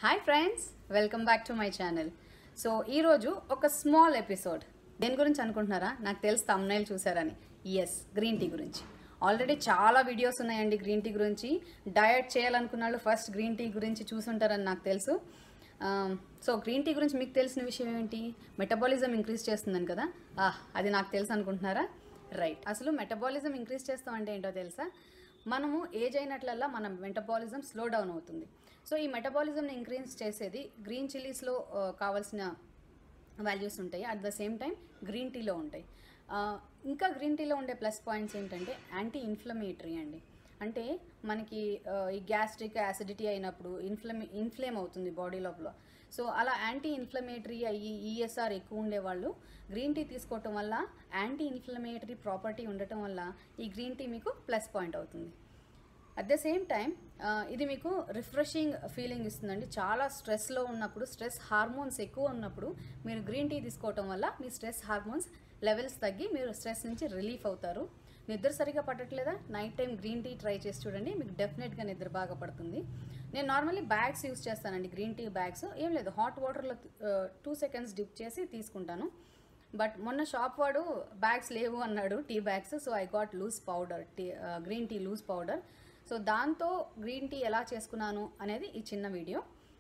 hi friends welcome back to my channel so ఈరోజు ఒక small episode దేని గురించి అనుకుంటున్నారా నాకు తెలుసు తమ్నైల్ చూసారని ఎస్ గ్రీన్ టీ గురించి ఆల్రెడీ చాలా వీడియోస్ ఉన్నాయండి గ్రీన్ టీ గురించి డయట్ చేయాలనుకున్న వాళ్ళు ఫస్ట్ గ్రీన్ టీ గురించి చూసుంటారని నాకు తెలుసు సో గ్రీన్ టీ గురించి మీకు తెలిసిన విషయం ఏంటి మెటబాలిజం ఇంక్రీజ్ చేస్తుందని కదా ఆహ్ అది నాకు తెలుసు అనుకుంటున్నారా రైట్ అసలు మెటబాలిజం ఇంక్రీజ్ చేస్తాం అంటే ఏంటో తెలుసా మనము ఏజ్ అయినట్లల్లా మన మెటబాలిజం స్లో డౌన్ అవుతుంది సో ఈ మెటబాలిజంని ఇంక్రీజ్ చేసేది గ్రీన్ చిల్లీస్లో కావాల్సిన వాల్యూస్ ఉంటాయి at the same time green టీలో ఉంటాయి ఆ, ఇంకా గ్రీన్ టీలో ఉండే ప్లస్ పాయింట్స్ ఏంటంటే యాంటీ ఇన్ఫ్లమేటరీ అండి అంటే మనకి ఆ, ఈ గ్యాస్ట్రిక్ యాసిడిటీ అయినప్పుడు ఇన్ఫ్లమే ఇన్ఫ్లేమ్ అవుతుంది బాడీ లోపల సో అలా యాంటీ ఇన్ఫ్లమేటరీ అయ్యి ఈఎస్ఆర్ ఎక్కువ ఉండేవాళ్ళు గ్రీన్ టీ తీసుకోవటం వల్ల యాంటీ ఇన్ఫ్లమేటరీ ప్రాపర్టీ ఉండటం వల్ల ఈ గ్రీన్ టీ మీకు ప్లస్ పాయింట్ అవుతుంది అట్ ద సేమ్ టైం ఇది మీకు రిఫ్రెషింగ్ ఫీలింగ్ ఇస్తుందండి చాలా స్ట్రెస్లో ఉన్నప్పుడు స్ట్రెస్ హార్మోన్స్ ఎక్కువ ఉన్నప్పుడు మీరు గ్రీన్ టీ తీసుకోవటం వల్ల మీ స్ట్రెస్ హార్మోన్స్ లెవెల్స్ తగ్గి మీరు స్ట్రెస్ నుంచి రిలీఫ్ అవుతారు నిద్ర సరిగా పట్టట్లేదా night time green tea try చేసి చూడండి మీకు డెఫినెట్గా నిద్ర బాగా పడుతుంది నేను నార్మల్లీ బ్యాగ్స్ యూస్ చేస్తానండి గ్రీన్ టీ బ్యాగ్స్ ఏం లేదు హాట్ వాటర్లో టూ సెకండ్స్ డిప్ చేసి తీసుకుంటాను బట్ మొన్న షాప్ వాడు బ్యాగ్స్ లేవు అన్నాడు tea bags so I got loose powder tea green tea loose powder so దాంతో గ్రీన్ టీ ఎలా చేసుకున్నాను అనేది ఈ చిన్న వీడియో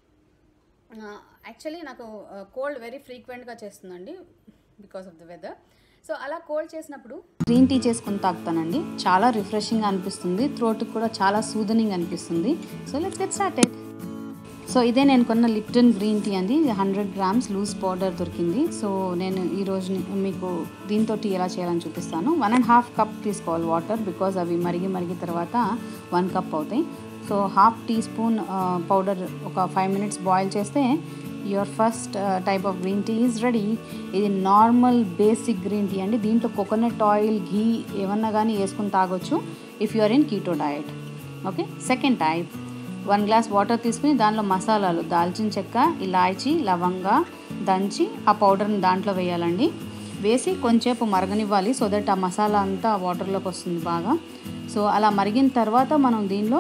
యాక్చువల్లీ నాకు కోల్డ్ వెరీ ఫ్రీక్వెంట్గా చేస్తుందండి because of the weather so అలా కోల్డ్ చేసినప్పుడు గ్రీన్ టీ చేసుకుని తాగుతానండి చాలా రిఫ్రెషింగ్ అనిపిస్తుంది థ్రోట్ కూడా చాలా సూదనింగ్ అనిపిస్తుంది so let's get started so ఇదే నేను కొన్న లిప్టన్ గ్రీన్ టీ అండి హండ్రెడ్ గ్రామ్స్ లూజ్ పౌడర్ దొరికింది సో నేను ఈరోజు మీకు దీంతో టీ ఎలా చేయాలని చూపిస్తాను వన్ అండ్ హాఫ్ కప్ తీసుకోవాలి వాటర్ బికాజ్ అవి మరిగి మరిగి తర్వాత వన్ కప్ అవుతాయి so half teaspoon powder ఒక ఫైవ్ మినిట్స్ బాయిల్ చేస్తే your first type of green tea is ready ఇది నార్మల్ బేసిక్ గ్రీన్ టీ అండి దీంట్లో కోకోనట్ ఆయిల్ ఘీ ఏమన్నా కానీ వేసుకుని తాగొచ్చు if you are in keto diet okay second type one glass water తీసుకుని దానిలో మసాలాలు దాల్చిన చెక్క ఇలాచీ లవంగా దంచి ఆ పౌడర్ని దాంట్లో వేయాలండి వేసి కొంచెంసేపు మరగనివ్వాలి సో దట్ ఆ మసాలా అంతా వాటర్లోకి వస్తుంది బాగా సో అలా మరిగిన తర్వాత మనం దీనిలో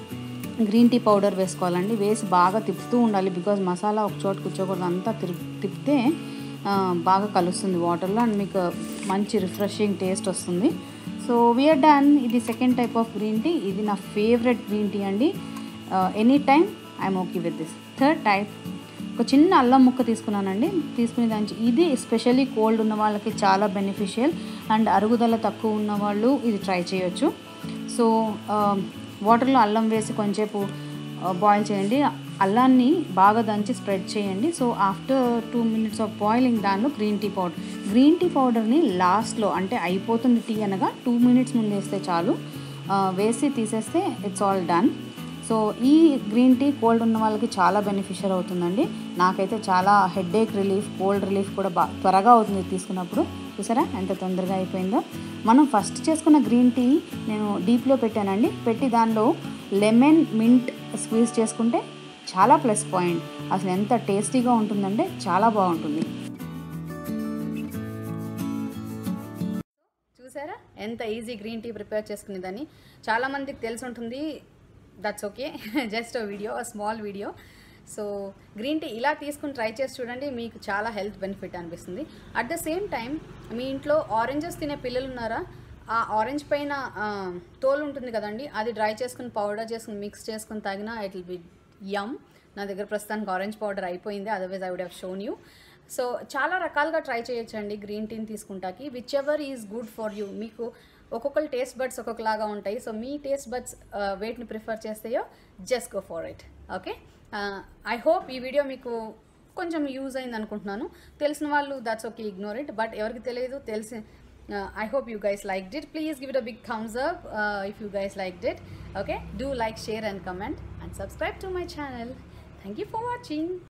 గ్రీన్ టీ పౌడర్ వేసుకోవాలండి వేసి బాగా తిప్పుతూ ఉండాలి బికాజ్ మసాలా ఒక చోట కూర్చోకూడదు అంతా తిరి తిప్పితే ఆ, బాగా కలుస్తుంది వాటర్లో అండ్ మీకు మంచి రిఫ్రెషింగ్ టేస్ట్ వస్తుంది సో వీఆర్ డన్ ఇది second type of green tea ఇది నా ఫేవరెట్ గ్రీన్ టీ అండి any time I'm okay with this third type ఒక చిన్న అల్లం ముక్క తీసుకున్నానండి తీసుకునే దానికి ఇది ఎస్పెషల్లీ కోల్డ్ ఉన్న వాళ్ళకి చాలా బెనిఫిషియల్ అండ్ అరుగుదల తక్కువ ఉన్న వాళ్ళు ఇది ట్రై చేయొచ్చు సో వాటర్లో అల్లం వేసి కొంచెంసేపు బాయిల్ చేయండి అల్లాన్ని బాగా దంచి స్ప్రెడ్ చేయండి so after two minutes of boiling దానిలో green tea powder green tea పౌడర్ని లాస్ట్లో అంటే అయిపోతుంది టీ అనగా టూ మినిట్స్ ముందు వేస్తే చాలు ఆ, వేసి తీసేస్తే ఇట్స్ ఆల్ డన్ సో ఈ గ్రీన్ టీ కోల్డ్ ఉన్న వాళ్ళకి చాలా బెనిఫిషియల్ అవుతుందండి నాకైతే చాలా హెడేక్ రిలీఫ్ కోల్డ్ రిలీఫ్ కూడా బా త్వరగా అవుతుంది ఇది తీసుకున్నప్పుడు చూసారా ఎంత తొందరగా అయిపోయిందో మనం ఫస్ట్ చేసుకున్న గ్రీన్ టీ నేను డీప్లో పెట్టానండి పెట్టి దానిలో లెమన్ మింట్ స్క్వీజ్ చేసుకుంటే చాలా ప్లస్ పాయింట్ అసలు ఎంత టేస్టీగా ఉంటుందంటే చాలా బాగుంటుంది చూసారా ఎంత ఈజీ గ్రీన్ టీ ప్రిపేర్ చేసుకునేదని చాలామందికి తెలిసి ఉంటుంది that's okay just video small video so green tea ఇలా తీసుకుని ట్రై చేసి చూడండి మీకు చాలా హెల్త్ బెనిఫిట్ అనిపిస్తుంది అట్ ద సేమ్ టైం మీ ఇంట్లో ఆరెంజెస్ తినే పిల్లలు ఉన్నారా ఆ ఆరెంజ్ పైన ఆ, తోలు ఉంటుంది కదండి అది డ్రై చేసుకుని పౌడర్ చేసుకుని మిక్స్ చేసుకుని తాగినా ఇట్ విల్ బి యమ్ నా దగ్గర ప్రస్తుతానికి ఆరెంజ్ పౌడర్ అయిపోయింది otherwise I would have shown you so చాలా రకాలుగా ట్రై చేయొచ్చండి గ్రీన్ టీని తీసుకుంటాకి whichever is good for you మీకు ఒక్కొక్కరు టేస్ట్ బడ్స్ ఒక్కొక్కలాగా ఉంటాయి సో మీ టేస్ట్ బడ్స్ వేటిని ప్రిఫర్ చేస్తాయో just go for it okay I hope ఈ వీడియో మీకు కొంచెం యూజ్ అయింది అనుకుంటున్నాను తెలిసిన వాళ్ళు that's okay ignore it but ఎవరికి తెలియదు తెలిసి I hope you guys like డిట్ please give it a big thumbs up if you guys like it okay do like share and comment and subscribe to my channel thank you for watching